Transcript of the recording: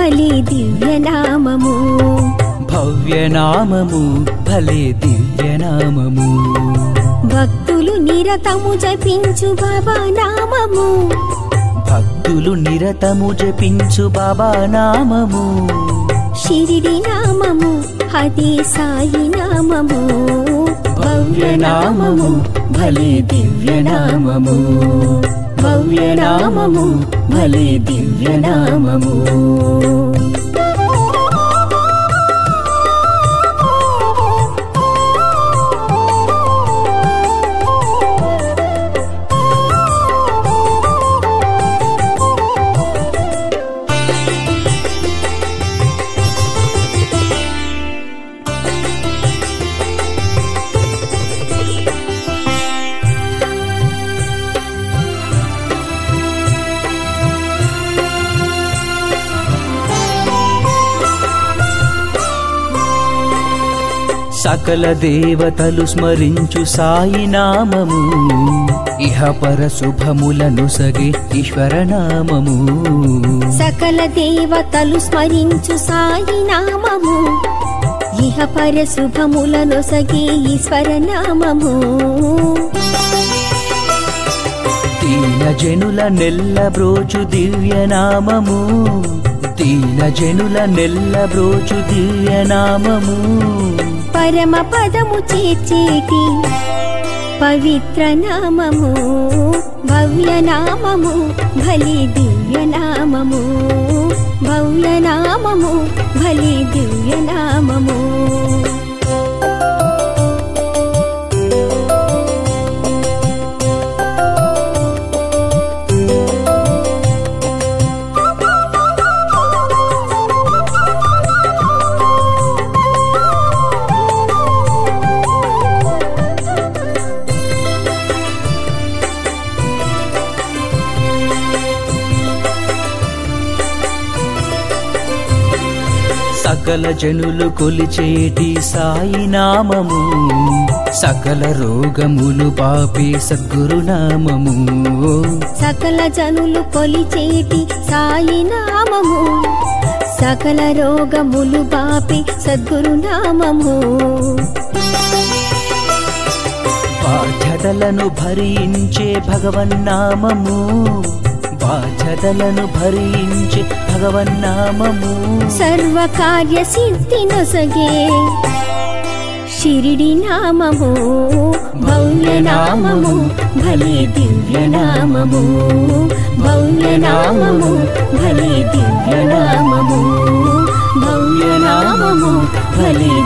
భలే దివ్యనామము భవ్యనామము భలే దివ్యనామము భక్తులు నిరతము జపించు బాబా నామము భక్తులు నిరతము జపించు బాబా నామము షిరిడి నామము అది సాయి నామము భవ్యనామము భలే దివ్యనామము భవ్యనామము భలే దివ్యనామము సకల దేవతలు స్మరించు సాయి నామము ఇహ పర శుభములను సగే ఈశ్వర నామము సకల దేవతలు స్మరించు సాయి నామము ఇహ పర శుభములను సగే ఈశ్వర నామము దీన జనుల నెల్ల బ్రోచు దివ్య నామము దీన జనుల నెల్ల బ్రోచు దివ్య నామము పరమ పదము చేర్చేటి పవిత్ర నామము భవ్య నామము భలే దివ్య నామము భవ్య నామము భలే దివ్య నామము సకల జనులు కొలిచేటి సాయి నామము సకల రోగములు పాపే సద్గురు నామము సకల జనులు కొలిచేటి సాయి నామము సకల రోగములు బాపి సద్గురు నామము బాధ్యతలను భరించే భగవన్నామము బాధ్యతలను భరించే భగవన్నామము సర్వకార్య సిద్ధి నొసగే షిరిడి నామము భవ్య నామము భలే దివ్య నామము భవ్య నామము భలే దివ్య నామము భవ్య నామము భలే